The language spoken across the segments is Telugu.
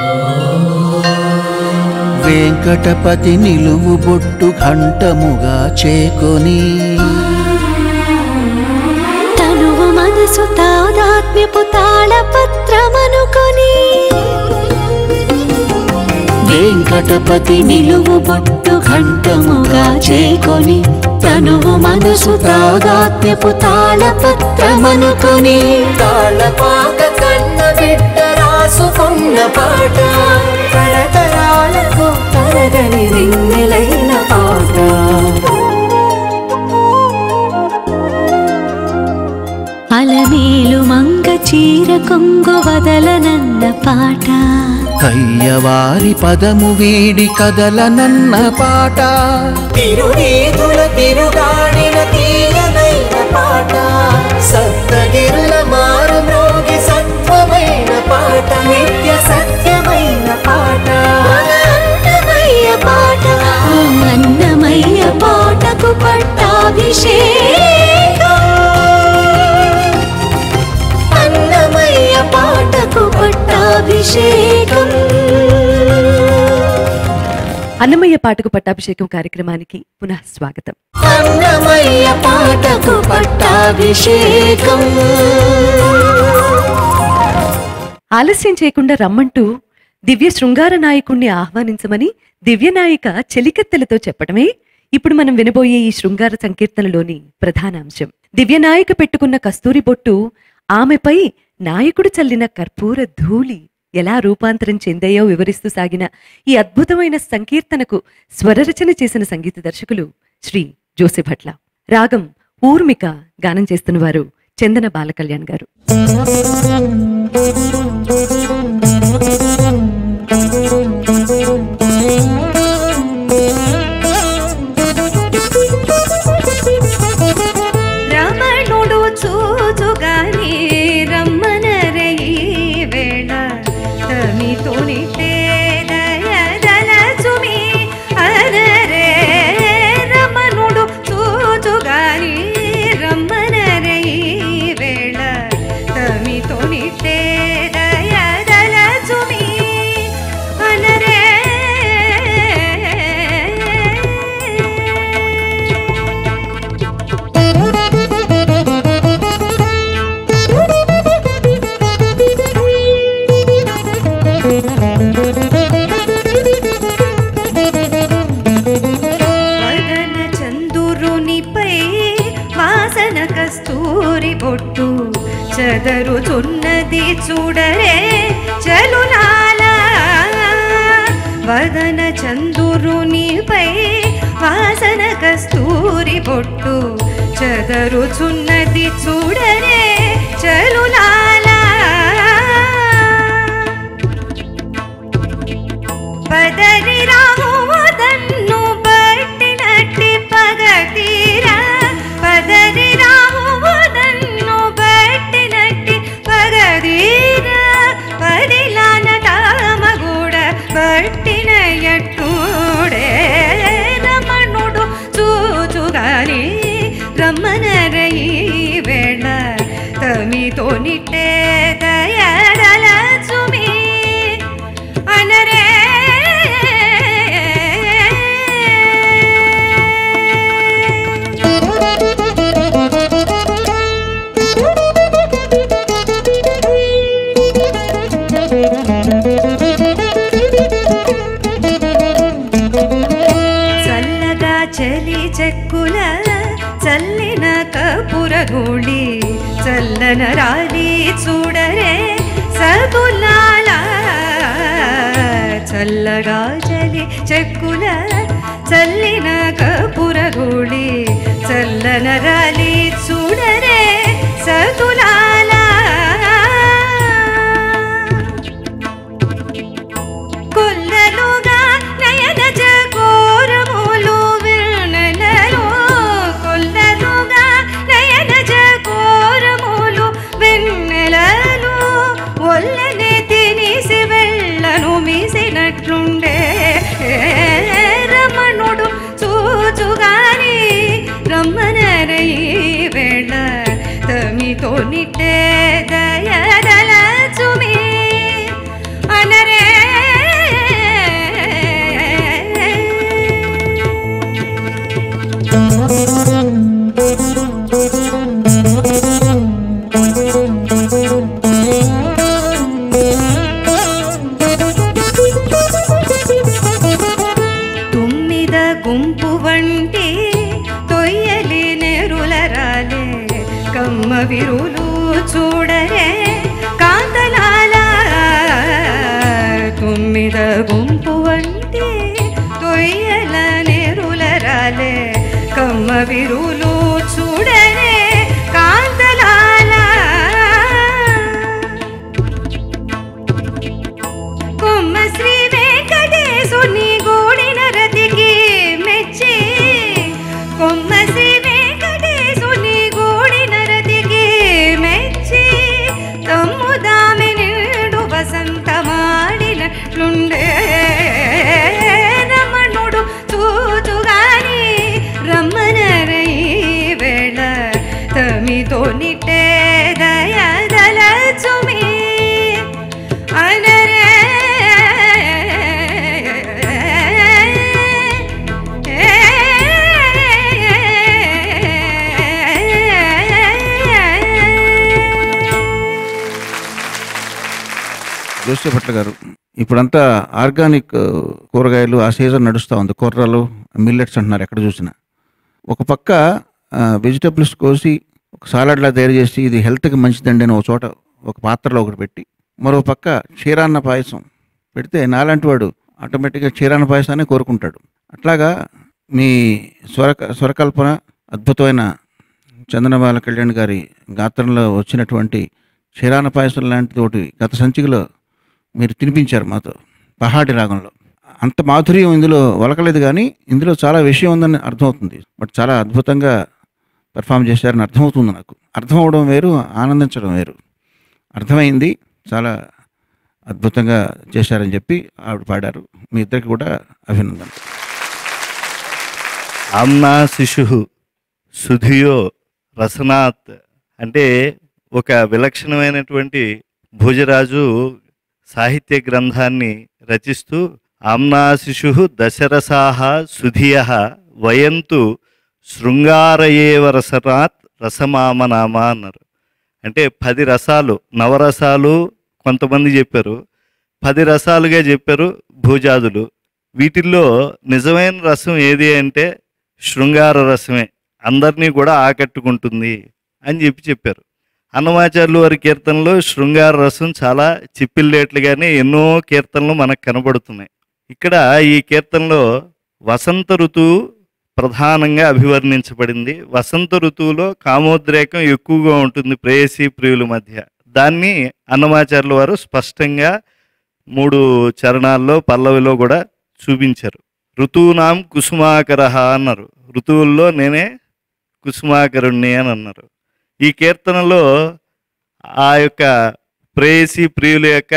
వెంకటపతి నిలువు బొట్టు ఘంటముగా చేకొని తనువు మనసు తాదాత్మ్యపు తాళపత్రమనుకొని వెంకటపతి నిలువు బొట్టు ఘంటముగా చేకొని తనువు మనసు తాదాత్మ్యపు తాళపత్రమనుకొని తాళపాక కన్న బిడ్డ రాసుకున్న పాట తరతరాలకు తరగని రింగిలైన పాట అలమేలు మంగ చీర కొంగు వదలనన్న పాట కయ్యవారి పదము వీడి కదలనన్న పాట తిరునీతుల తిరుగాడిన తీయనైన పాట సప్తగిరుల మారు మ్రోగి సత్వమైన పాట నిత్య సత్యమైన పాట అన్నమయ్య పాట ఆ అన్నమయ్య పాటకు పట్టాభిషేకం అన్నమయ్య పాటకు పట్టాభిషేకం అన్నమయ్య పాటకు పట్టాభిషేకం కార్యక్రమానికి పునః స్వాగతం అన్నమయ్య పాటకు పట్టాభిషేకం ఆలస్యం చేయకుండా రమ్మంటూ దివ్య శృంగార నాయకుణ్ణి ఆహ్వానించమని దివ్యనాయిక చెలికత్తెలతో చెప్పడమే ఇప్పుడు మనం వినబోయే ఈ శృంగార సంకీర్తనలోని ప్రధాన అంశం దివ్యనాయిక పెట్టుకున్న కస్తూరి బొట్టు ఆమెపై నాయకుడు చల్లిన కర్పూర ధూళి ఎలా రూపాంతరం చెందాయో వివరిస్తూ సాగిన ఈ అద్భుతమైన సంకీర్తనకు స్వరరచన చేసిన సంగీత దర్శకులు శ్రీ జోసి భట్ల రాగం ఊర్మిక గానం చేస్తున్న వారు చందన బాలకళ్యాణ్ గారు రమణుడు చూచుగాని రమ్మనరే ఈ వేళ తమితోని దయదలచుమి అనరే రమణుడు చూచుగాని రమ్మనరే ఈ వేళ తమితోని దయదలచుమి అనరే వదన చందురునిపై వాసన కస్తూరి బొట్టు చదరుచున్నది చూడరే చలులాల వదన చందురునిపై వాసన కస్తూరి బొట్టు చదరుచున్నది చూడరే చలులాల పదరి రాహువదన్ను బట్టినట్టి పగతీరా పదరి రాహువదన్ను బట్టినట్టి పగదీరా పదిలాన తామగూడ పట్టిన ఎట్టుడే రమణుడు చూచుగాని రమ్మనరయి వేళ తమితో నిట్టే దయదలచుమి అనరే చల్లగా చలి చెక్కుల చల్లిన కపురగూళి చల్లన రాలి చూడరే సగులాల చల్లగా చలి చెక్కుల చల్లిన కపురగూళి చల్లన రాలి చూడరే సగులాల కొల్లలుగా నయన జగోరములు విన్నెలలో కొల్లలుగా నయన జగోరములు వెన్నెలలు ఒల్లనే తినిసి వెళ్ళను మీసినట్లుండే రమణుడు చూచుగాని రమ్మనరయి వేళ తమితో నిట్ట తుమ్మిద గుంపు వంటి తొయ్యల నేరుల రాలే కమ్మ విరులు చూడనే కాంతలాల కొమ్మ శ్రీ వెంకటేశుని గూడిన రతికి మెచ్చి కొమ్మ శ్రీ వెంకటేశుని గూడిన రతికి మెచ్చి తమ్ముదామె నిండు వసంతమాడినట్లుండే రమణుడు చూచుగాని రమ్మనరై వేళ తమితో నిట్టే దయదలచుమి అనరే జోసెఫ్ భట్ల గారు ఇప్పుడంతా ఆర్గానిక్ ఆ, కూరగాయలు ఆ సీజన్ నడుస్తూ ఉంది కూరలు మిల్లెట్స్ అంటున్నారు ఎక్కడ చూసినా ఒక పక్క వెజిటబుల్స్ కోసి ఒక సాలడ్లా తయారు చేసి ఇది హెల్త్కి మంచిదండి అని ఒక చోట ఒక పాత్రలో ఒకటి పెట్టి మరో పక్క క్షీరాన్న పాయసం పెడితే నాలాంటి వాడు ఆటోమేటిక్గా క్షీరాన్న పాయసాన్ని కోరుకుంటాడు అట్లాగా మీ స్వర స్వరకల్పన అద్భుతమైన చందనబాల కళ్యాణ్ గారి గాత్రంలో వచ్చినటువంటి క్షీరాన్న పాయసం లాంటిది ఒకటి గత సంచికలో మీరు తినిపించారు మాతో పహాడి రాగంలో అంత మాధుర్యం ఇందులో ఒలకలేదు కానీ ఇందులో చాలా విషయం ఉందని అర్థమవుతుంది బట్ చాలా అద్భుతంగా పెర్ఫామ్ చేశారని అర్థమవుతుంది నాకు అర్థం అవడం వేరు ఆనందించడం వేరు అర్థమైంది చాలా అద్భుతంగా చేశారని చెప్పి ఆవిడ పాడారు మీ ఇద్దరికి కూడా అభినందన ఆమ్నా శిశు సుధియో రసనాత్ అంటే ఒక విలక్షణమైనటువంటి భోజరాజు సాహిత్య గ్రంథాన్ని రచిస్తూ ఆమ్నా శిశు దశరసాహ సుధియ వయంతు శృంగారయేవ రసనాత్ రసమామనామ అన్నారు అంటే పది రసాలు నవరసాలు కొంతమంది చెప్పారు పది రసాలుగా చెప్పారు భూజాదులు వీటిల్లో నిజమైన రసం ఏది అంటే శృంగార రసమే అందరినీ కూడా ఆకట్టుకుంటుంది అని చెప్పి చెప్పారు అన్నమాచార్యులు వారి కీర్తనలో శృంగార రసం చాలా చిప్పిల్లేట్లుగానే ఎన్నో కీర్తనలు మనకు కనబడుతున్నాయి ఇక్కడ ఈ కీర్తనలో వసంత ఋతువు ప్రధానంగా అభివర్ణించబడింది వసంత ఋతువులో కామోద్రేకం ఎక్కువగా ఉంటుంది ప్రేయసీ ప్రియుల మధ్య దాన్ని అన్నమాచార్యుల వారు స్పష్టంగా మూడు చరణాల్లో పల్లవిలో కూడా చూపించారు ఋతువునాం కుసుమాకర అన్నారు ఋతువుల్లో నేనే కుసుమాకరుణ్ణి అని అన్నారు ఈ కీర్తనలో ఆ యొక్క ప్రేయసి ప్రియుల యొక్క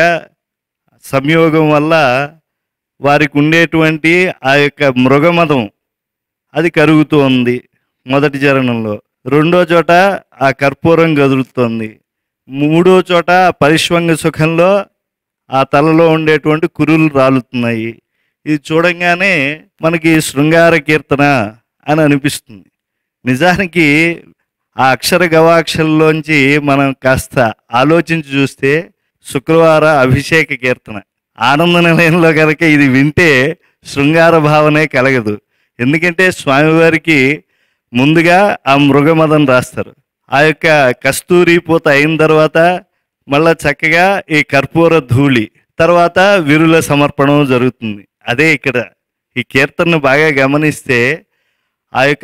సంయోగం వల్ల వారికి ఉండేటువంటి ఆ యొక్క మృగమదం అది కరుగుతూ ఉంది మొదటి చరణంలో రెండో చోట ఆ కర్పూరం గదులుతోంది మూడో చోట పరిశ్వంగ సుఖంలో ఆ తలలో ఉండేటువంటి కురులు రాలుతున్నాయి ఇది చూడంగానే మనకి శృంగార కీర్తన అని అనిపిస్తుంది నిజానికి ఆ అక్షర గవాక్షల్లోంచి మనం కాస్త ఆలోచించి చూస్తే శుక్రవార అభిషేక కీర్తన ఆనంద నిలయంలో కనుక ఇది వింటే శృంగార భావనే కలగదు ఎందుకంటే స్వామివారికి ముందుగా ఆ మృగమదం రాస్తారు ఆ యొక్క కస్తూరి పూత అయిన తర్వాత మళ్ళా చక్కగా ఈ కర్పూర ధూళి తర్వాత విరుల సమర్పణం జరుగుతుంది అదే ఇక్కడ ఈ కీర్తనను బాగా గమనిస్తే ఆ యొక్క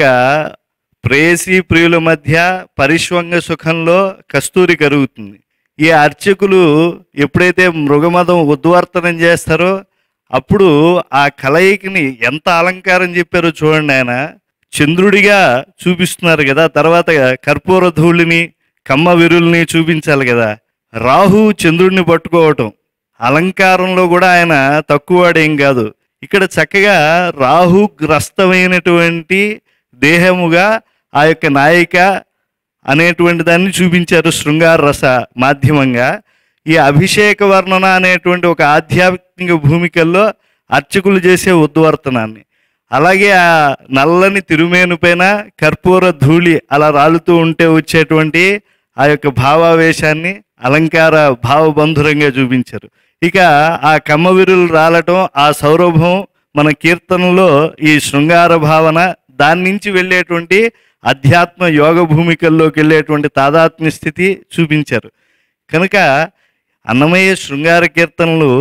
ప్రేయసీ ప్రియుల మధ్య పరిశ్వంగ సుఖంలో కస్తూరి కరుగుతుంది ఈ అర్చకులు ఎప్పుడైతే మృగమదం ఉద్వర్తనం చేస్తారో అప్పుడు ఆ కలయికని ఎంత అలంకారం చెప్పారో చూడండి ఆయన చంద్రుడిగా చూపిస్తున్నారు కదా తర్వాత కర్పూర ధూళిని కమ్మ విరుల్ని చూపించాలి కదా రాహు చంద్రుడిని పట్టుకోవటం అలంకారంలో కూడా ఆయన తక్కువవాడేం కాదు ఇక్కడ చక్కగా రాహు గ్రస్తమైనటువంటి దేహముగా ఆ యొక్క నాయిక అనేటువంటి దాన్ని చూపించారు శృంగార రస మాధ్యమంగా ఈ అభిషేక వర్ణన అనేటువంటి ఒక ఆధ్యాత్మిక భూమికల్లో అర్చకులు చేసే ఉద్వర్తనాన్ని అలాగే ఆ నల్లని తిరుమేను పైన కర్పూర ధూళి అలా రాలుతూ ఉంటే వచ్చేటువంటి ఆ యొక్క భావావేశాన్ని అలంకార భావబంధురంగా చూపించారు ఇక ఆ కమ్మవిరులు రాలటం ఆ సౌరభం మన కీర్తనలో ఈ శృంగార భావన దాని నుంచి వెళ్ళేటువంటి అధ్యాత్మ యోగ భూమికల్లోకి వెళ్ళేటువంటి తాదాత్మ్య స్థితి చూపించారు కనుక అన్నమయ్య శృంగార కీర్తనలు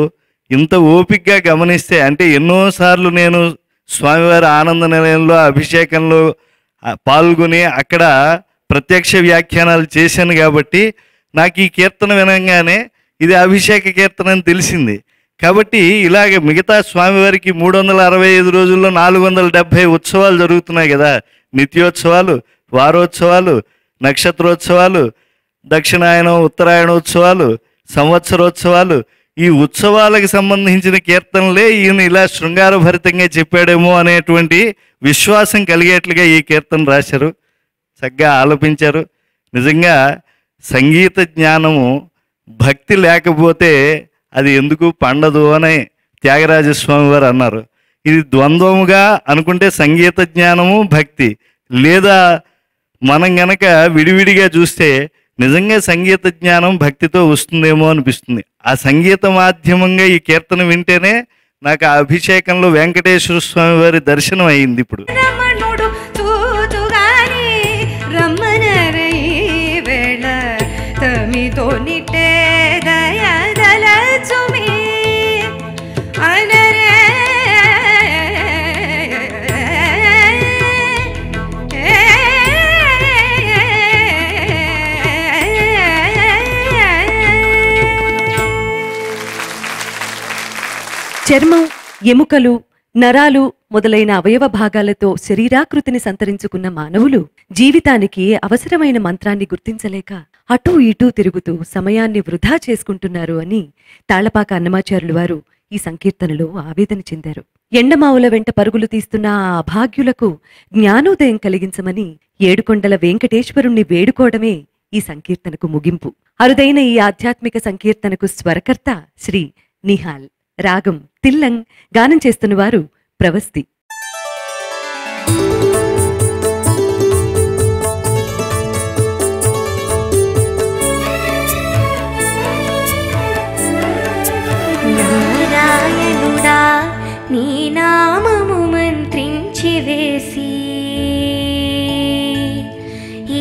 ఇంత ఓపికగా గమనిస్తే అంటే ఎన్నోసార్లు నేను స్వామివారి ఆనంద నిలయంలో అభిషేకంలో ఆ, పాల్గొని అక్కడ ప్రత్యక్ష వ్యాఖ్యానాలు చేశాను కాబట్టి నాకు ఈ కీర్తన వినంగానే ఇది అభిషేక కీర్తన అని తెలిసింది కాబట్టి ఇలాగ మిగతా స్వామివారికి మూడు వందల అరవై ఐదు రోజుల్లో నాలుగు వందల డెబ్భై ఉత్సవాలు జరుగుతున్నాయి కదా నిత్యోత్సవాలు వారోత్సవాలు నక్షత్రోత్సవాలు దక్షిణాయనం ఉత్తరాయణోత్సవాలు సంవత్సరోత్సవాలు ఈ ఉత్సవాలకు సంబంధించిన కీర్తనలే ఈయన ఇలా శృంగారభరితంగా చెప్పాడేమో అనేటువంటి విశ్వాసం కలిగేట్లుగా ఈ కీర్తన రాశారు చక్కగా ఆలపించారు నిజంగా సంగీత జ్ఞానము భక్తి లేకపోతే అది ఎందుకు పండదు అని త్యాగరాజస్వామి వారు అన్నారు ఇది ద్వంద్వముగా అనుకుంటే సంగీత జ్ఞానము భక్తి లేదా మనం గనక విడివిడిగా చూస్తే నిజంగా సంగీత జ్ఞానం భక్తితో వస్తుందేమో అనిపిస్తుంది ఆ సంగీత మాధ్యమంగా ఈ కీర్తన వింటేనే నాకు ఆ అభిషేకంలో వెంకటేశ్వర స్వామి వారి దర్శనం అయింది ఇప్పుడు రమణుడు చూచుగాని రమ్మనరై వేళ తమితో నిట్టే దయదలచుమి అనరే చర్మం ఎముకలు నరాలు మొదలైన అవయవ భాగాలతో శరీరాకృతిని సంతరించుకున్న మానవులు జీవితానికి అవసరమైన మంత్రాన్ని గుర్తించలేక అటూ ఇటూ తిరుగుతూ సమయాన్ని వృధా చేసుకుంటున్నారు అని తాళ్లపాక అన్నమాచార్యులు వారు ఈ సంకీర్తనలో ఆవేదన చెందారు ఎండమావుల వెంట పరుగులు తీస్తున్న ఆ అభాగ్యులకు జ్ఞానోదయం కలిగించమని ఏడుకొండల వెంకటేశ్వరుణ్ణి వేడుకోవడమే ఈ సంకీర్తనకు ముగింపు అరుదైన ఈ ఆధ్యాత్మిక సంకీర్తనకు స్వరకర్త శ్రీ నిహాల్ రాగం తిల్లంగ్ గానం చేస్తున్నవారు ప్రవస్తి నారాయణుడా నీ నామము మంత్రించి వేసి ఈ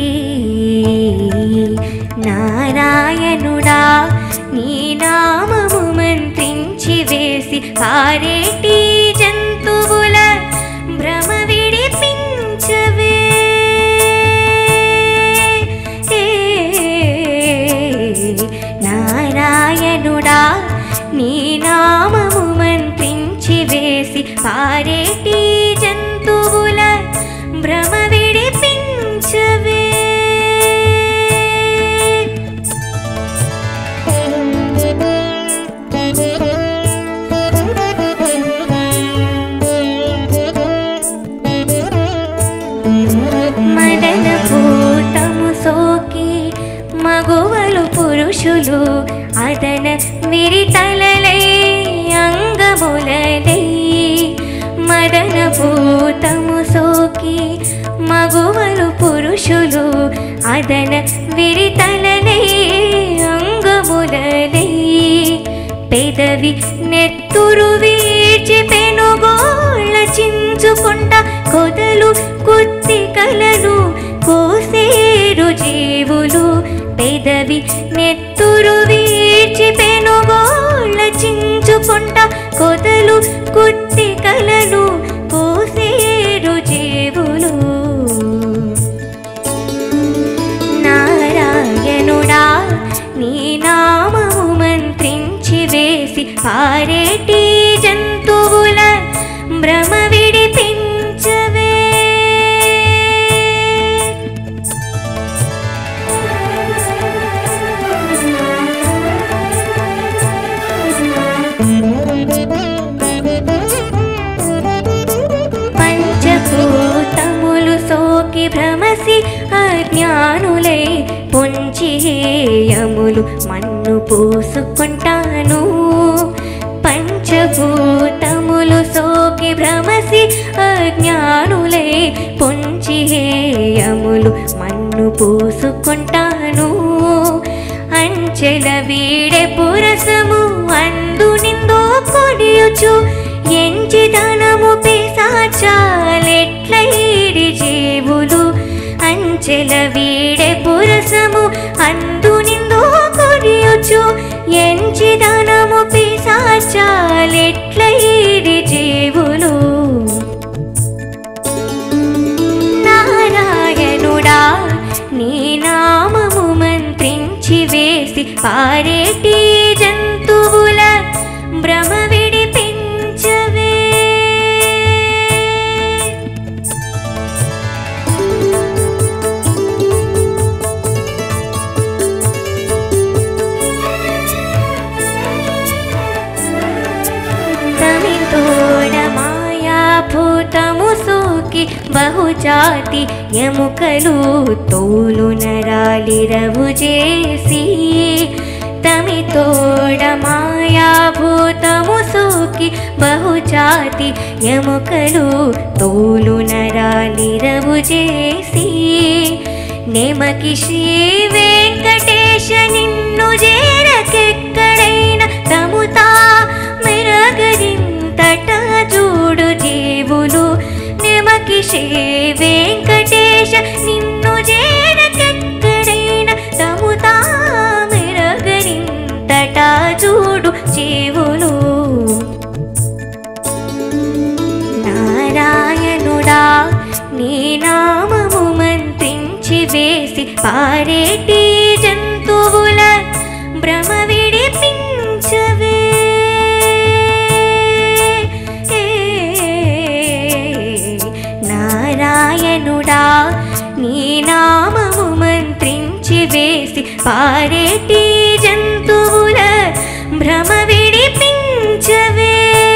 నారాయణుడా నీ నామము మంత్రించి వేసి పారేటి జంతువుల భ్రమ విడిపించవే ఏ నారాయణుడా నీ నామము మంత్రించి వేసి పారేటి జంతువుల భ్రమ విడిపించవే మదన భూతము సోకి మగువలు పురుషులు అదన విరితలలై అంగములలై మదన భూతము సోకి మగువలు పురుషులు అదన విరితలలై అంగములలై పెదవి నెత్తురు వీడ్చి పెనుగోళ్ళ చించుకుంట కొదలు కుత్తి కలలు కోసేరు జీవులు పెదవి నెత్తురు వీడ్చి పెనుగోళ్ళ చించుకుంట కొదలు కుత్తి కలలు కోసేరు జీవులు నారాయణుడా నీ నామము మంత్రించి వేసి పారేటి జంతువుల భ్రమ విడిపించవే పంచభూతములు సోకి భ్రమసి అజ్ఞానులై పొంచియములు మన్ను పూసుకుంటాను పంచభూతములు సోకి భ్రమసి అజ్ఞానులై పొంచియములు మన్ను పూసుకుంటాను అంచెల వీడె పురసము అందు నిందో కొడియుచు ఎంచిదనము పిశాచాలెట్లైడి జీవులు అంచెల వీడె పురసము అందు నిందో కొడియుచు ఎంచిదనము భూతము పిశాచాలెట్లయిరి జీవులు నారాయణుడా నీ నామము మంత్రించి వేసి పారేటి జంతువుల భ్రమ విడిపించవే తమితోడ మాయా భూతము సోకి బహుజాతి ఎముకలు తోలు నరాలిరవు చేసి తమితోడ మాయా భూతము సోకి బహుజాతి ఎముకలు తోలు నరాలిరవు చేసి నేమకి శ్రీ వెంకటేశ నిన్ను చేరకెక్కడైన తముతా మెరగరింతట చూడు జీవులు నెమకి శ్రీ వెంకటేశ నిన్ను చేరకెక్కడైన తముతా మెరగరింతట చూడు జీవులు నారాయణుడా నీ నామము మంత్రించి వేసి పారేటి జంతువుల భ్రమ విడిపించవే నారాయణుడా నీ నామము మంత్రించి వేసి పారేటి జంతువుల భ్రమ విడిపించవే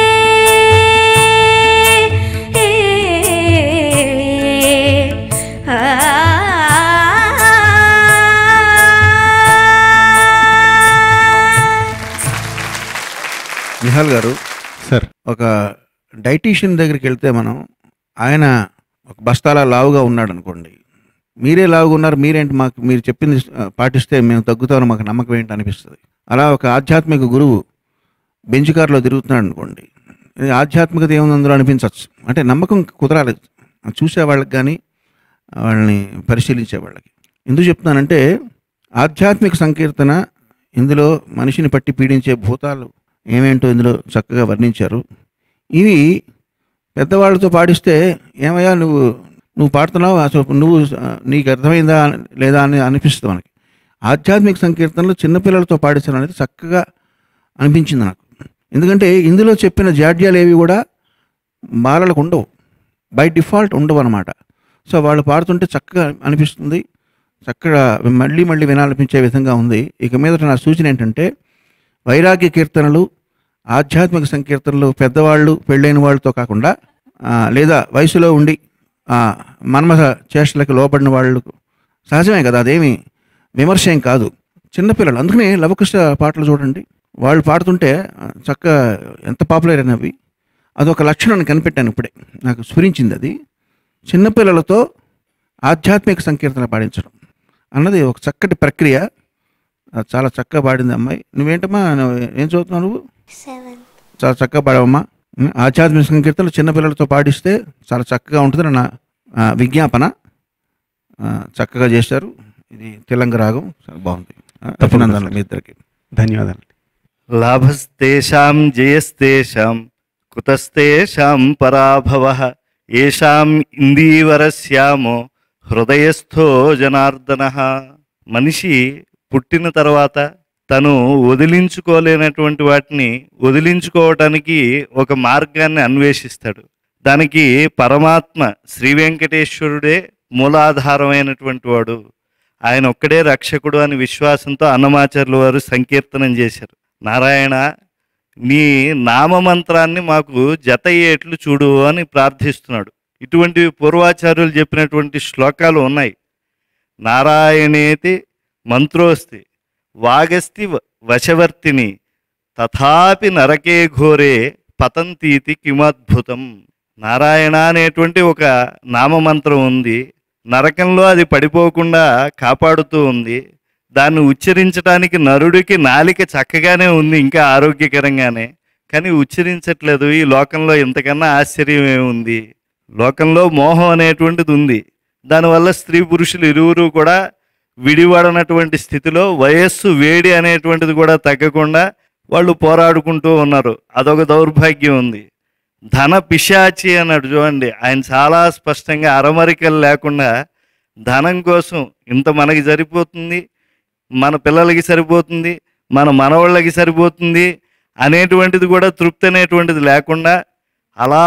నిహాల్ గారు సార్ ఒక డైటీషియన్ దగ్గరికి వెళ్తే మనం ఆయన ఒక బస్తాల లావుగా ఉన్నాడు అనుకోండి మీరే లావుగా ఉన్నారు మీరేంటి మాకు మీరు చెప్పింది ఆ, పాటిస్తే మేము తగ్గుతామని మాకు నమ్మకం ఏంటి అనిపిస్తుంది అలా ఒక ఆధ్యాత్మిక గురువు బెంచ్ కార్లో తిరుగుతున్నాడు అనుకోండి ఇది ఆధ్యాత్మికత ఏముంది అందులో అనిపించవచ్చు అంటే నమ్మకం కుదరాలి చూసే వాళ్ళకి కానీ వాళ్ళని పరిశీలించే వాళ్ళకి ఎందుకు చెప్తున్నానంటే ఆధ్యాత్మిక సంకీర్తన ఇందులో మనిషిని పట్టి పీడించే భూతాలు ఏమేంటో ఇందులో చక్కగా వర్ణించారు ఇవి పెద్దవాళ్ళతో పాడిస్తే ఏమయ్యా నువ్వు నువ్వు పాడుతున్నావు అసలు నువ్వు ఆ, నీకు అర్థమైందా లేదా అని అనిపిస్తుంది మనకి ఆధ్యాత్మిక సంకీర్తనలు చిన్నపిల్లలతో పాడించడం అనేది చక్కగా అనిపించింది నాకు ఎందుకంటే ఇందులో చెప్పిన జాడ్యాలు ఏవి కూడా బాలలకు ఉండవు బై డిఫాల్ట్ ఉండవు అనమాట సో వాళ్ళు పాడుతుంటే చక్కగా అనిపిస్తుంది చక్కగా మళ్ళీ మళ్ళీ వినాలనిపించే విధంగా ఉంది ఇక మీదట నా సూచన ఏంటంటే వైరాగ్య కీర్తనలు ఆధ్యాత్మిక సంకీర్తనలు పెద్దవాళ్ళు పెళ్ళైన వాళ్ళతో కాకుండా ఆ, లేదా వయసులో ఉండి ఆ, మన్మథ చేష్టలకు లోపడిన వాళ్ళు సహజమే కదా అదేమి విమర్శ ఏం కాదు చిన్నపిల్లలు అందుకనే లవకుశ పాటలు చూడండి వాళ్ళు పాడుతుంటే ఆ, చక్కగా ఎంత పాపులర్ అయినవి అదొక లక్షణాన్ని కనిపెట్టాను ఇప్పుడే నాకు స్ఫురించింది అది చిన్నపిల్లలతో ఆధ్యాత్మిక సంకీర్తన పాడించడం అన్నది ఒక చక్కటి ప్రక్రియ అది చాలా చక్కగా పాడింది అమ్మాయి నువ్వేంటమ్మా నువ్వు ఏం చదువుతున్నావు నువ్వు చాలా చక్కగా పాడావమ్మా ఉం, ఆధ్యాత్మిక సంకీర్తనలు చిన్నపిల్లలతో పాడిస్తే చాలా చక్కగా ఉంటుందని నా ఆ, విజ్ఞాపన ఆ, చక్కగా చేశారు ఇది తెలంగ రాగం చాలా బాగుంది ఆ, అభినందనలు మీ ఇద్దరికి ధన్యవాదాలు లాభస్తేషాం జయస్తేషాం కుతస్తేషాం పరాభవ ఏషాం ఇందీవరశ్యామో హృదయస్థో జనార్దన మనిషి పుట్టిన తర్వాత తను వదిలించుకోలేనటువంటి వాటిని వదిలించుకోవటానికి ఒక మార్గాన్ని అన్వేషిస్తాడు దానికి పరమాత్మ శ్రీ వెంకటేశ్వరుడే మూలాధారమైనటువంటి వాడు ఆయన ఒక్కడే రక్షకుడు అని విశ్వాసంతో అన్నమాచార్యుల వారు సంకీర్తనం చేశారు నారాయణ నీ నామమంత్రాన్ని మాకు జత అయ్యేట్లు చూడు అని ప్రార్థిస్తున్నాడు ఇటువంటి పూర్వాచార్యులు చెప్పినటువంటి శ్లోకాలు ఉన్నాయి నారాయణేతి మంత్రోస్తి వాగస్తి వ- వశవర్తిని తథాపి నరకే ఘోరే పతంతీతి కిమద్భుతం నారాయణ అనేటువంటి ఒక నామమంత్రం ఉంది నరకంలో అది పడిపోకుండా కాపాడుతూ ఉంది దాన్ని ఉచ్చరించడానికి నరుడికి నాలిక చక్కగానే ఉంది ఇంకా ఆరోగ్యకరంగానే కానీ ఉచ్చరించట్లేదు ఈ లోకంలో ఇంతకన్నా ఆశ్చర్యం ఏముంది లోకంలో మోహం అనేటువంటిది ఉంది దానివల్ల స్త్రీ పురుషులు ఇరువురు కూడా విడివడనటువంటి స్థితిలో వయస్సు వేడి అనేటువంటిది కూడా తగ్గకుండా వాళ్ళు పోరాడుకుంటూ ఉన్నారు అదొక దౌర్భాగ్యం ఉంది ధన పిశాచి అన్నాడు చూడండి ఆయన చాలా స్పష్టంగా అరమరికలు లేకుండా ధనం కోసం ఇంత మనకి సరిపోతుంది మన పిల్లలకి సరిపోతుంది మన మనవాళ్ళకి సరిపోతుంది అనేటువంటిది కూడా తృప్తి అనేటువంటిది లేకుండా అలా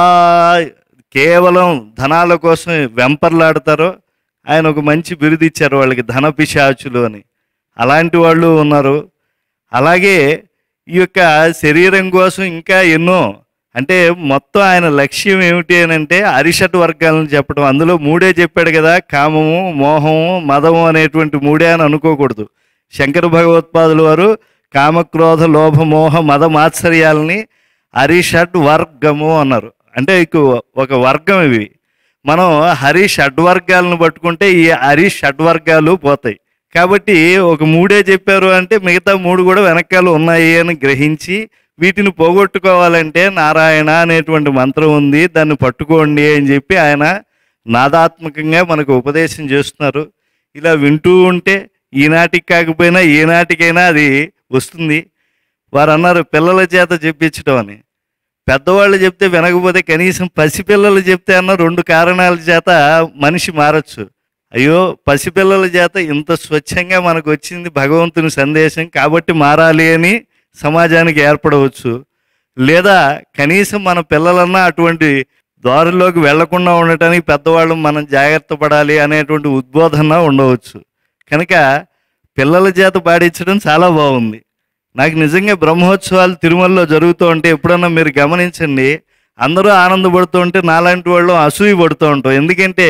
కేవలం ధనాల కోసం వెంపర్లాడతారో ఆయన ఒక మంచి బిరుదు ఇచ్చారు వాళ్ళకి ధన పిశాచులు అని అలాంటి వాళ్ళు ఉన్నారు అలాగే ఈ యొక్క శరీరం కోసం ఇంకా ఎన్నో అంటే మొత్తం ఆయన లక్ష్యం ఏమిటి అని అంటే అరిషట్ వర్గాలను చెప్పడం అందులో మూడే చెప్పాడు కదా కామము మోహము మదము అనేటువంటి మూడే అని అనుకోకూడదు శంకర భగవత్పాదుల వారు కామక్రోధ లోభ మోహ మద మాత్సర్యాలని అరిషడ్ వర్గము అన్నారు అంటే ఇక ఒక వర్గం ఇవి మనం హరి షడ్వర్గాలను పట్టుకుంటే ఈ హరి షడ్వర్గాలు పోతాయి కాబట్టి ఒక మూడే చెప్పారు అంటే మిగతా మూడు కూడా వెనకాల ఉన్నాయి అని గ్రహించి వీటిని పోగొట్టుకోవాలంటే నారాయణ అనేటువంటి మంత్రం ఉంది దాన్ని పట్టుకోండి అని చెప్పి ఆయన నాదాత్మకంగా మనకు ఉపదేశం చేస్తున్నారు ఇలా వింటూ ఉంటే ఈనాటికి కాకపోయినా ఈనాటికైనా అది వస్తుంది వారు అన్నారు పిల్లల చేత చెప్పించడం అని పెద్దవాళ్ళు చెప్తే వినకపోతే కనీసం పసిపిల్లలు చెప్తే అన్న రెండు కారణాల చేత మనిషి మారచ్చు అయ్యో పసిపిల్లల చేత ఇంత స్వచ్ఛంగా మనకు వచ్చింది భగవంతుని సందేశం కాబట్టి మారాలి అని సమాజానికి ఏర్పడవచ్చు లేదా కనీసం మన పిల్లలన్నా అటువంటి దారిలోకి వెళ్లకుండా ఉండటానికి పెద్దవాళ్ళు మనం జాగ్రత్త పడాలి అనేటువంటి ఉద్బోధన ఉండవచ్చు కనుక పిల్లల చేత పాడించడం చాలా బాగుంది నాకు నిజంగా బ్రహ్మోత్సవాలు తిరుమలలో జరుగుతూ ఉంటే ఎప్పుడన్నా మీరు గమనించండి అందరూ ఆనందపడుతూ ఉంటే నాలాంటి వాళ్ళు అసూయ పడుతూ ఉంటాం ఎందుకంటే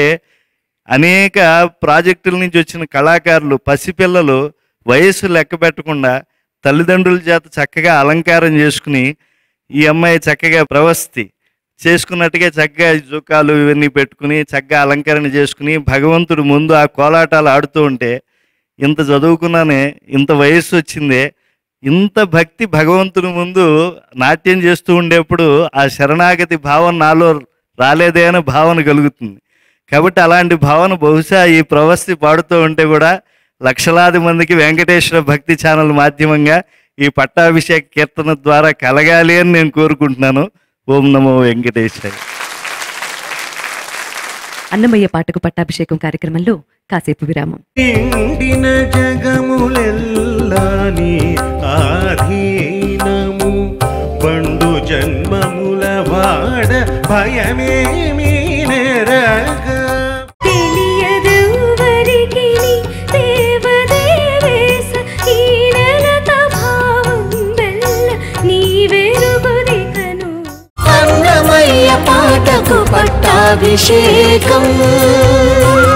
అనేక ప్రాజెక్టుల నుంచి వచ్చిన కళాకారులు పసిపిల్లలు వయస్సు లెక్క పెట్టకుండా తల్లిదండ్రుల చేత చక్కగా అలంకారం చేసుకుని ఈ అమ్మాయి చక్కగా ప్రవస్తి చేసుకున్నట్టుగా చక్కగా జుకాలు ఇవన్నీ పెట్టుకుని చక్కగా అలంకరణ చేసుకుని భగవంతుడు ముందు ఆ కోలాటాలు ఆడుతూ ఉంటే ఇంత చదువుకున్నానే ఇంత వయస్సు వచ్చిందే ఇంత భక్తి భగవంతుని ముందు నాట్యం చేస్తూ ఉండేప్పుడు ఆ శరణాగతి భావన నాలో రాలేదే అనే భావన కలుగుతుంది కాబట్టి అలాంటి భావన బహుశా ఈ ప్రవస్తి పాడుతూ ఉంటే కూడా లక్షలాది మందికి వెంకటేశ్వర భక్తి ఛానల్ మాధ్యమంగా ఈ పట్టాభిషేక కీర్తన ద్వారా కలగాలి అని నేను కోరుకుంటున్నాను ఓం నమో వెంకటేశ్వర అన్నమయ్య పాటకు పట్టాభిషేకం కార్యక్రమంలో కాసేపు విరామం నిండిన జగములెల్లాని ఆధీనము బండు జన్మముల వాడ భయమేమీ నెరగా తెలియదెవ్వరికి దేవదేవేశ ఈనెలత భావం వెల్ల నీవెరుగుదికను అన్నమయ్య పాటకు పట్టాభిషేకం